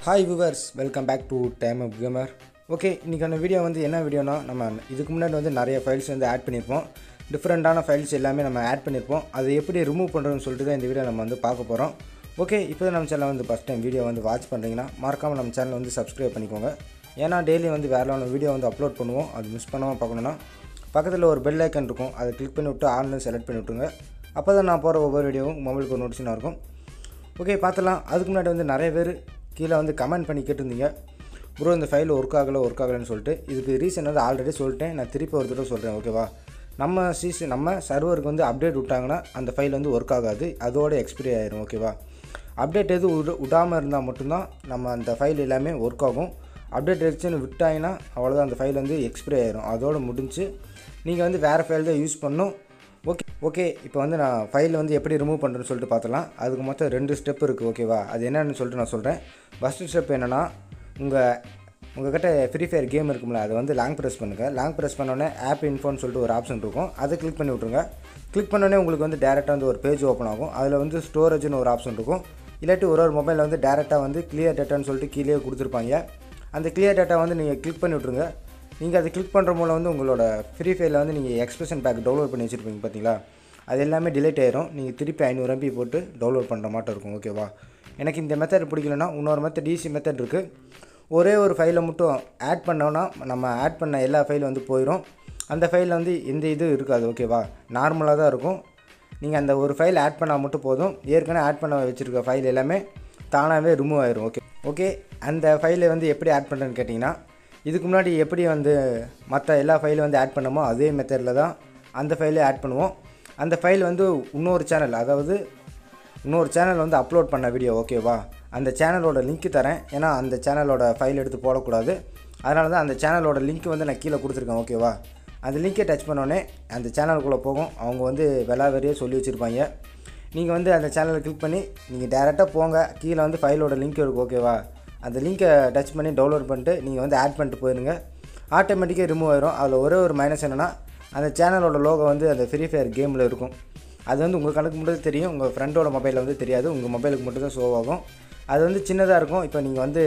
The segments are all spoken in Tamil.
hi viewers welcome back to Time Up Gamer okay இன்றைக்கான வீடியோ வந்து என்ன வீடியோனா நம்ம இதுக்கு முன்னாடி வந்து நிறைய ஃபைல்ஸ் வந்து ஆட் பண்ணியிருப்போம் டிஃப்ரெண்ட்டான ஃபைல்ஸ் எல்லாமே நம்ம ஆட் பண்ணியிருப்போம் அதை எப்படி ரிமூவ் பண்ணுறதுன்னு சொல்லிட்டு தான் இந்த வீடியோ நம்ம வந்து பார்க்க போகிறோம் ஓகே இப்போ தான் நம்ம சேனல் வந்து ஃபஸ்ட் டைம் வீடியோ வந்து வாட்ச் பண்ணுறீங்கன்னா மறக்காமல் நம்ம சேனல் வந்து சப்ஸ்கிரைப் பண்ணிக்கோங்க ஏன்னா டெய்லி வந்து வேறு ஒன்று வீடியோ வந்து அப்லோட் பண்ணுவோம் அது மிஸ் பண்ணாமல் பார்க்கணுன்னா பக்கத்தில் ஒரு பெல் ஐக்கன் இருக்கும் அதை கிளிக் பண்ணி விட்டு ஆன்லைன் செலக்ட் பண்ணி விட்டுருங்க அப்போ தான் நான் போகிற ஒவ்வொரு வீடியோவும் மொபைலுக்கு ஒரு நோட்டிஷனாக இருக்கும் ஓகே பார்த்துலாம் அதுக்கு முன்னாடி வந்து நிறைய பேர் கீழே வந்து கமெண்ட் பண்ணி கேட்டிருந்தீங்க ப்ரோ இந்த ஃபைல் ஒர்க் ஆகலை ஒர்க் ஆகலைன்னு சொல்லிட்டு இதுக்கு ரீசன் வந்து ஆல்ரெடி சொல்லிட்டேன் நான் திருப்பி ஒரு தடவை சொல்கிறேன் ஓகேவா நம்ம சிசி நம்ம சர்வருக்கு வந்து அப்டேட் விட்டாங்கன்னா அந்த ஃபைல் வந்து ஒர்க் ஆகாது அதோட எக்ஸ்பிரி ஆயிரும் ஓகேவா அப்டேட் எதுவும் விட விடாமல் இருந்தால் மட்டும்தான் நம்ம அந்த ஃபைல் எல்லாமே ஒர்க் ஆகும் அப்டேட் எடுத்துன்னு விட்டாங்கன்னா அவ்வளோதான் அந்த ஃபைல் வந்து எக்ஸ்பிரி ஆயிரும் அதோடு முடிஞ்சு நீங்கள் வந்து வேறு ஃபைல் தான் யூஸ் பண்ணணும் ஓகே ஓகே இப்போ வந்து நான் ஃபைல் வந்து எப்படி ரிமூவ் பண்ணுறேன்னு சொல்லிட்டு பார்த்தலாம் அதுக்கு மொத்தம் ரெண்டு ஸ்டெப் இருக்குது ஓகேவா அது என்னன்னு சொல்லிட்டு நான் சொல்கிறேன் ஃபஸ்ட்டு ஸ்டெப் என்னென்னா உங்கள் உங்கள்கிட்ட ஃப்ரீ ஃபயர் கேம் இருக்கும்ல அதை வந்து லாங் ப்ரெஸ் பண்ணுங்கள் லாங் ப்ரெஸ் பண்ணோடனே ஆப் இன்ஃபோன்னு சொல்லிட்டு ஒரு ஆப்ஷன் இருக்கும் அதை கிளிக் பண்ணி விட்ருங்க கிளிக் பண்ணோடனே உங்களுக்கு வந்து டேரெக்டாக வந்து ஒரு பேஜ் ஓப்பன் ஆகும் அதில் வந்து ஸ்டோரேஜ்னு ஒரு ஆப்ஷன் இருக்கும் இல்லாட்டி ஒரு ஒரு மொபைலில் வந்து டேரெக்டாக வந்து கிளியர் டேட்டான்னு சொல்லிட்டு கீழே கொடுத்துருப்பாங்க அந்த கிளியர் டேட்டா வந்து நீங்கள் கிளிக் பண்ணி விட்ருங்க நீங்கள் அதை கிளிக் பண்ணுற மூலம் வந்து உங்களோட ஃப்ரீ ஃபயரில் வந்து நீங்கள் எக்ஸ்பிரஷன் பேக் டவுன்லோட் பண்ணி வச்சுருப்பீங்க பார்த்தீங்களா அது எல்லாமே டிலேட் ஆயிரும் நீங்கள் திருப்பி ஐநூறு எம்பி போட்டு டவுன்லோட் பண்ணுற மாட்டம் இருக்கும் ஓகேவா எனக்கு இந்த மெத்தட் பிடிக்கலனா இன்னொரு மெத்தட் ஈஸி மெத்தட் இருக்குது ஒரே ஒரு ஃபைலை மட்டும் ஆட் பண்ணோன்னா நம்ம ஆட் பண்ண எல்லா ஃபைலும் வந்து போயிடும் அந்த ஃபைலில் வந்து எந்த இது இருக்காது ஓகேவா நார்மலாக தான் இருக்கும் நீங்கள் அந்த ஒரு ஃபைல் ஆட் பண்ணால் மட்டும் போதும் ஏற்கனவே ஆட் பண்ண வச்சுருக்க ஃபைல் எல்லாமே தானாகவே ரிமூவ் ஆயிரும் ஓகே ஓகே அந்த ஃபைலை வந்து எப்படி ஆட் பண்ணுறேன்னு கேட்டிங்கன்னா இதுக்கு முன்னாடி எப்படி வந்து மற்ற எல்லா ஃபைலும் வந்து ஆட் பண்ணமோ அதே மெத்தடில் தான் அந்த ஃபைலே ஆட் பண்ணுவோம் அந்த ஃபைல் வந்து இன்னொரு சேனல் அதாவது இன்னொரு சேனல் வந்து அப்லோட் பண்ண வீடியோ ஓகேவா அந்த சேனலோட லிங்க் தரேன் ஏன்னா அந்த சேனலோட ஃபைல் எடுத்து போடக்கூடாது அதனால தான் அந்த சேனலோட லிங்க் வந்து நான் கீழே கொடுத்துருக்கேன் ஓகேவா அந்த லிங்கை டச் பண்ணோடனே அந்த சேனலுக்குள்ளே போகும் அவங்க வந்து வெளாவெறியே சொல்லி வச்சுருப்பாங்க நீங்கள் வந்து அந்த சேனலை கிளிக் பண்ணி நீங்கள் டேரெக்டாக போங்க கீழே வந்து ஃபைலோட லிங்க் இருக்கும் ஓகேவா அந்த லிங்க்கை டச் பண்ணி டவுன்லோட் பண்ணிட்டு நீங்கள் வந்து ஆட் பண்ணிட்டு போயிருங்க ஆட்டோமேட்டிக்காக ரிமூவ் ஆயிரும் அதில் ஒரே ஒரு மைனஸ் என்னென்னா அந்த சேனலோட லோகோ வந்து அந்த ஃப்ரீ ஃபயர் கேமில் இருக்கும் அது வந்து உங்கள் கணக்கு மட்டும் தெரியும் உங்கள் ஃப்ரெண்டோட மொபைலில் வந்து தெரியாது உங்கள் மொபைலுக்கு மட்டும் தான் ஷோ ஆகும் அது வந்து சின்னதாக இருக்கும் இப்போ நீங்கள் வந்து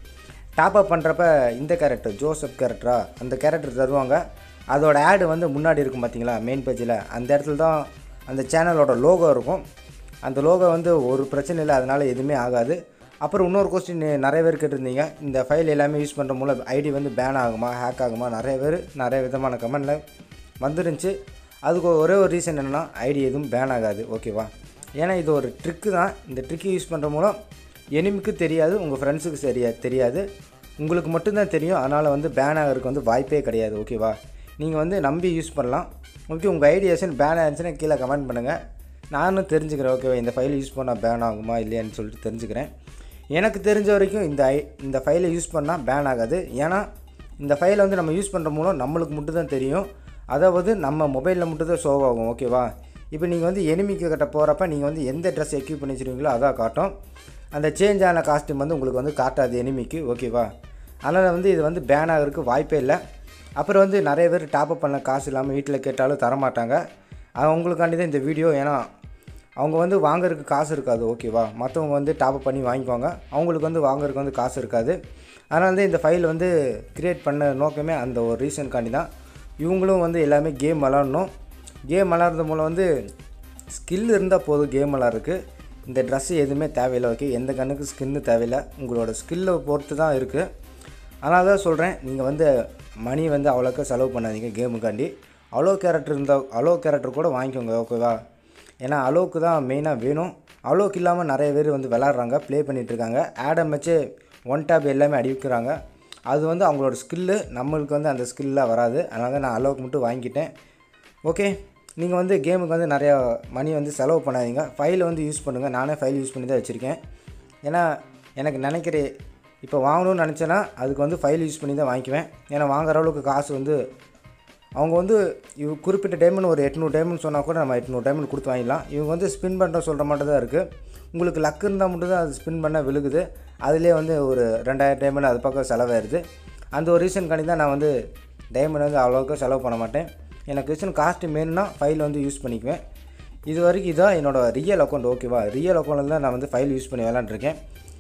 டாப் அப் பண்ணுறப்ப இந்த கேரக்டர் ஜோசப் கேரக்டரா அந்த கேரக்டர் தருவாங்க அதோட ஆடு வந்து முன்னாடி இருக்கும் பார்த்தீங்களா மெயின் பேஜில் அந்த இடத்துல தான் அந்த சேனலோட லோகோ இருக்கும் அந்த லோகோ வந்து ஒரு பிரச்சனை இல்லை அதனால் எதுவுமே ஆகாது அப்புறம் இன்னொரு கொஸ்டின் நிறைய பேர் கேட்டிருந்தீங்க இந்த ஃபைல் எல்லாமே யூஸ் பண்ணுற மூலம் ஐடி வந்து பேன் ஆகுமா ஹேக் ஆகுமா நிறைய பேர் நிறைய விதமான கமெண்டில் வந்துருந்துச்சு அதுக்கு ஒரே ஒரு ரீசன் என்னென்னா ஐடி எதுவும் பேன் ஆகாது ஓகேவா ஏன்னா இது ஒரு ட்ரிக்கு தான் இந்த ட்ரிக்கு யூஸ் பண்ணுற மூலம் எனிமிக்கு தெரியாது உங்கள் ஃப்ரெண்ட்ஸுக்கு சரியா தெரியாது உங்களுக்கு மட்டும்தான் தெரியும் அதனால் வந்து பேன் ஆகிறதுக்கு வந்து வாய்ப்பே கிடையாது ஓகேவா நீங்கள் வந்து நம்பி யூஸ் பண்ணலாம் ஓகே உங்கள் ஐடியாசன் பேன் ஆயிருந்துச்சுன்னா கீழே கமெண்ட் பண்ணுங்கள் நானும் தெரிஞ்சுக்கிறேன் ஓகேவா இந்த ஃபைல் யூஸ் பண்ணால் பேன் ஆகுமா இல்லையான்னு சொல்லிட்டு தெரிஞ்சுக்கிறேன் எனக்கு தெரிஞ்ச வரைக்கும் இந்த ஐ இந்த ஃபைலை யூஸ் பண்ணால் பேன் ஆகாது ஏன்னா இந்த ஃபைலை வந்து நம்ம யூஸ் பண்ணுற மூலம் நம்மளுக்கு மட்டும் தான் தெரியும் அதாவது நம்ம மொபைலில் மட்டும் தான் ஷோ ஆகும் ஓகேவா இப்போ நீங்கள் வந்து எனிமிக்கு கிட்ட போகிறப்ப நீங்கள் வந்து எந்த ட்ரெஸ் எக்யூப் பண்ணி வச்சுருக்கீங்களோ அதான் காட்டும் அந்த சேஞ்ச் ஆன காஸ்ட்யூம் வந்து உங்களுக்கு வந்து காட்டாது எனிமிக்கு ஓகேவா அதனால் வந்து இது வந்து பேன் ஆகிறதுக்கு வாய்ப்பே இல்லை அப்புறம் வந்து நிறைய பேர் டாப்அப் பண்ண காசு இல்லாமல் வீட்டில் கேட்டாலும் தரமாட்டாங்க அவங்களுக்காண்டி தான் இந்த வீடியோ ஏன்னா அவங்க வந்து வாங்குறதுக்கு காசு இருக்காது ஓகேவா மற்றவங்க வந்து டாப்அப் பண்ணி வாங்கிக்குவாங்க அவங்களுக்கு வந்து வாங்குறதுக்கு வந்து காசு இருக்காது அதனால தான் இந்த ஃபைல் வந்து க்ரியேட் பண்ண நோக்கமே அந்த ஒரு ரீசனுக்காண்டி தான் இவங்களும் வந்து எல்லாமே கேம் விளாடணும் கேம் விளாட்றது மூலம் வந்து ஸ்கில் இருந்தால் போதும் கேம் விளாட்றதுக்கு இந்த ட்ரெஸ்ஸு எதுவுமே தேவையில்லை ஓகே எந்த கண்ணுக்கு ஸ்கின்னு தேவையில்லை உங்களோட ஸ்கில்லை பொறுத்து தான் இருக்குது அதனால தான் சொல்கிறேன் நீங்கள் வந்து மணி வந்து அவ்வளோக்கா செலவு பண்ணாதீங்க கேமுக்காண்டி அலோ கேரக்டர் இருந்தால் அலோ கேரக்டர் கூட வாங்கிக்கோங்க ஓகேவா ஏன்னா அலோவுக்கு தான் மெயினாக வேணும் அலோவுக்கு இல்லாமல் நிறைய பேர் வந்து விளாட்றாங்க ப்ளே பண்ணிகிட்ருக்காங்க ஆடம் வச்சு ஒன் டேப் எல்லாமே அடிக்கிறாங்க அது வந்து அவங்களோட ஸ்கில்லு நம்மளுக்கு வந்து அந்த ஸ்கில்லாக வராது அதனால தான் நான் அளவுக்கு மட்டும் வாங்கிக்கிட்டேன் ஓகே நீங்கள் வந்து கேமுக்கு வந்து நிறையா மணி வந்து செலவு பண்ணாதீங்க ஃபைலை வந்து யூஸ் பண்ணுங்கள் நானே ஃபைல் யூஸ் பண்ணி தான் வச்சுருக்கேன் ஏன்னா எனக்கு நினைக்கிற இப்போ வாங்கணும்னு நினச்சேன்னா அதுக்கு வந்து ஃபைல் யூஸ் பண்ணி தான் வாங்கிக்குவேன் ஏன்னா வாங்குற அளவுக்கு காசு வந்து அவங்க வந்து இவ குறிப்பிட்ட டைமண்ட் ஒரு எட்நூறு டைமண்ட் சொன்னால் கூட நம்ம எட்நூறு டைமண்ட் கொடுத்து வாங்கிடலாம் இவங்க வந்து ஸ்பின் பண்ணுற சொல்கிற மட்டும் தான் இருக்குது உங்களுக்கு லக் இருந்தால் மட்டும் தான் அது ஸ்பின் பண்ண விழுகுது அதிலே வந்து ஒரு ரெண்டாயிரம் டைமண்ட் அது பக்கம் செலவாயிருது அந்த ஒரு ரீசன்காண்டி தான் நான் வந்து டைமண்ட் வந்து அவ்வளோக்கா செலவு பண்ண மாட்டேன் எனக்கு ரீசன் காஸ்ட்டு வேணும்னா ஃபைல் வந்து யூஸ் பண்ணிக்குவேன் இது வரைக்கும் இதான் என்னோடய ரியல் அக்கௌண்ட் ஓகேவா ரியல் அக்கௌண்ட்டில் தான் நான் வந்து ஃபைல் யூஸ் பண்ணி விளாண்டுருக்கேன்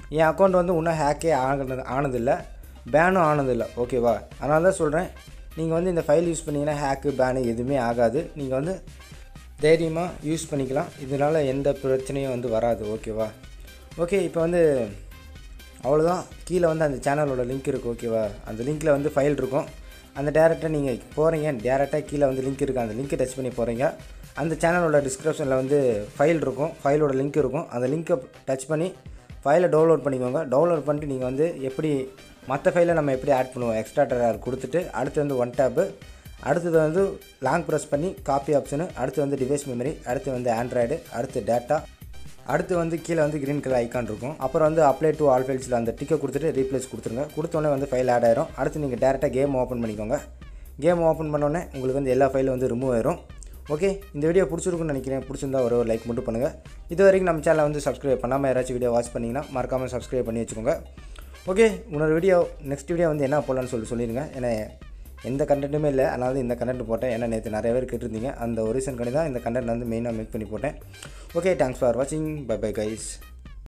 என் அக்கௌண்ட் வந்து இன்னும் ஹேக்கே ஆனது ஆனதில்லை பேனும் ஆனதில்லை ஓகேவா அதனால தான் சொல்கிறேன் நீங்கள் வந்து இந்த ஃபைல் யூஸ் பண்ணிங்கன்னா ஹேக்கு பேனு எதுவுமே ஆகாது நீங்கள் வந்து தைரியமாக யூஸ் பண்ணிக்கலாம் இதனால் எந்த பிரச்சனையும் வந்து வராது ஓகேவா ஓகே இப்போ வந்து அவ்வளோதான் கீழே வந்து அந்த சேனலோட லிங்க் இருக்குது ஓகேவா அந்த லிங்க்கில் வந்து ஃபைல் இருக்கும் அந்த டேரெக்டாக நீங்கள் போகிறீங்க டேரெக்டாக கீழே வந்து லிங்க் இருக்குது அந்த லிங்க்கை டச் பண்ணி போகிறீங்க அந்த சேனலோட டிஸ்கிரிப்ஷனில் வந்து ஃபைல் இருக்கும் ஃபைலோட லிங்க் இருக்கும் அந்த லிங்க்கை டச் பண்ணி ஃபைலை டவுன்லோட் பண்ணிக்கோங்க டவுன்லோட் பண்ணிட்டு நீங்கள் வந்து எப்படி மற்ற ஃபைலை நம்ம எப்படி ஆட் பண்ணுவோம் எக்ஸ்ட்ரா டேர் கொடுத்துட்டு அடுத்து வந்து ஒன் டேப்பு அடுத்தது வந்து லாங் ப்ரெஸ் பண்ணி காப்பி ஆப்ஷனு அடுத்து வந்து டிவைஸ் மெமரி அடுத்து வந்து ஆண்ட்ராய்டு அடுத்து டேட்டா அடுத்து வந்து கீழே வந்து க்ரீன் கலர் ஐக்கான் இருக்கும் அப்புறம் வந்து அப்ளை டு ஆல் ஃபைல்ஸில் அந்த டிக்கை கொடுத்துட்டு ரீப்ளேஸ் கொடுத்துருங்க கொடுத்தோன்னே வந்து ஃபைல் ஆட் ஆயிரும் அடுத்து நீங்கள் டேரெக்டாக கேம் ஓப்பன் பண்ணிக்கோங்க கேம் ஓப்பன் பண்ணோன்னே உங்களுக்கு வந்து எல்லா ஃபைலும் வந்து ரிமூவ் ஆயிரும் ஓகே இந்த வீடியோ பிடிச்சிருக்குன்னு நினைக்கிறேன் பிடிச்சிருந்தா ஒரு லைக் மட்டும் பண்ணுங்கள் இது வரைக்கும் நம்ம சேனலை வந்து சப்ஸ்கிரைப் பண்ணாமல் யாராச்சும் வீடியோ வாட்ச் பண்ணிங்கன்னா மறக்காமல் சப்ஸ்கிரைப் பண்ணி வச்சுக்கோங்க ஓகே இன்னொரு வீடியோ நெக்ஸ்ட் வீடியோ வந்து என்ன போடலான்னு சொல்லி சொல்லிடுங்க ஏன்னா எந்த கண்டென்ட்டுமே இல்லை அதனால தான் இந்த கண்டென்ட் போட்டேன் ஏன்னா நேற்று நிறைய பேர் கேட்டிருந்தீங்க அந்த ஒரு ரீசன் தான் இந்த கண்டென்ட் வந்து மெயினாக மேக் பண்ணி போட்டேன் ஓகே தேங்க்ஸ் ஃபார் வாட்சிங் பை பை கைஸ்